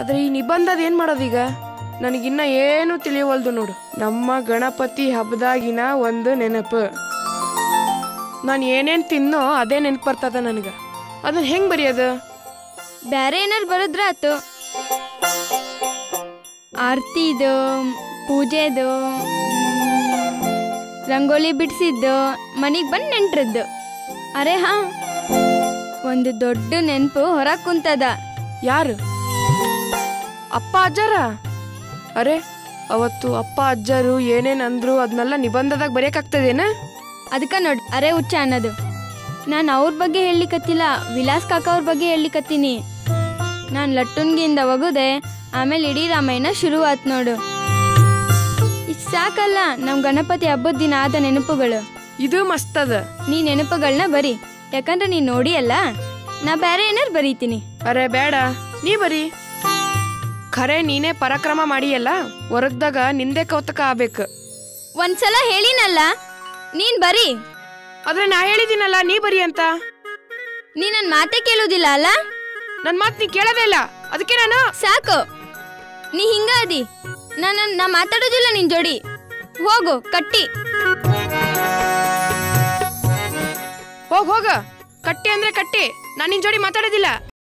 ಆದ್ರೆ ಈ ನಿಬಂಧದ ಏನ್ ಮಾಡೋದೀಗ ನನಗಿನ್ನ ಏನು ತಿಳಿಯವಲ್ದು ನೋಡು ನಮ್ಮ ಗಣಪತಿ ಹಬ್ಬದಾಗಿನ ಒಂದು ನೆನಪು ನಾನು ಏನೇನ್ ತಿನ್ನೋ ಅದೇ ನೆನಪು ಬರ್ತದ ನನಗ ಅದನ್ನ ಹೆಂಗ್ ಬರೆಯೋದು ಬ್ಯಾರೆ ಏನಾರು ಬರೋದ್ರ ಆತು ಆರ್ತಿದು ಪೂಜೆದು ರಂಗೋಲಿ ಬಿಡಿಸಿದ್ದು ಮನೆಗೆ ಬಂದು ನೆಂಟ್ರದ್ದು ಅರೆ ಹಾ ಒಂದು ದೊಡ್ಡ ನೆನಪು ಹೊರಗೆ ಕುಂತದ ಯಾರು ಅಪ್ಪ ಅಜ್ಜಾರ ಅರೆ ಅವತ್ತು ಅಪ್ಪ ಅಜ್ಜರು ಏನೇನ್ ಅಂದ್ರು ಅದನ್ನೆಲ್ಲ ನಿಬಂಧದಾಗ ಬರೆಯಕ್ಕಾಗ್ತದೇನ ಅದಕ್ಕೆ ನೋಡಿ ಅರೆ ಹುಚ್ಚ ಅನ್ನೋದು ನಾನು ಅವ್ರ ಬಗ್ಗೆ ಹೇಳಲಿಕತ್ತಿಲ್ಲ ವಿಲಾಸ್ ಕಾಕ ಅವ್ರ ಬಗ್ಗೆ ಹೇಳಲಿಕತ್ತೀನಿ ನಾನು ಲಟ್ಟುನ್ಗಿಂದ ಒಗುದೆ ಆಮೇಲೆ ಇಡೀ ರಾಮಾಯಣ ಶುರು ಆತ್ ನೋಡು ಇಷ್ಟು ಸಾಕಲ್ಲ ನಮ್ಮ ಗಣಪತಿ ಹಬ್ಬದ ದಿನ ಆದ ನೆನಪುಗಳು ಇದು ಮಸ್ತದ ನೀ ನೆನಪುಗಳನ್ನ ಬರಿ ಯಾಕಂದ್ರೆ ನೀನು ನೋಡಿಯಲ್ಲ ನಾ ಬೇರೆ ಏನಾರು ಬರೀತೀನಿ ಅರೆ ಬೇಡ ನೀ ಬರಿ ಖರೆ ನೀನೇ ಪರಾಕ್ರಮ ಮಾಡಿಯಲ್ಲ ಹೊರಗ್ದಾಗ ನಿಂದೆ ಕೌತಕ ಆಗ್ಬೇಕು ಒಂದ್ಸಲ ಹೇಳಿನಲ್ಲ ನೀನ್ ಬರಿ ಆದ್ರೆ ನಾ ಹೇಳಿದ್ದೀನಲ್ಲ ನೀ ಬರಿ ಅಂತ ನೀ ನನ್ನ ಮಾತೇ ಕೇಳೋದಿಲ್ಲ ಅಲ್ಲ ನನ್ ಮಾತ್ ನೀ ಕೇಳೋದೇ ಇಲ್ಲ ಅದಕ್ಕೆ ನಾನು ಸಾಕು ನೀ ಹಿಂಗ ಅದಿ ನಾನು ನಾ ಮಾತಾಡೋದಿಲ್ಲ ನಿನ್ ಜೋಡಿ ಹೋಗು ಕಟ್ಟಿ ಹೋಗ್ ಹೋಗ ಕಟ್ಟಿ ಅಂದ್ರೆ ಕಟ್ಟಿ ನಾನ್ ನಿನ್ ಜೋಡಿ ಮಾತಾಡೋದಿಲ್ಲ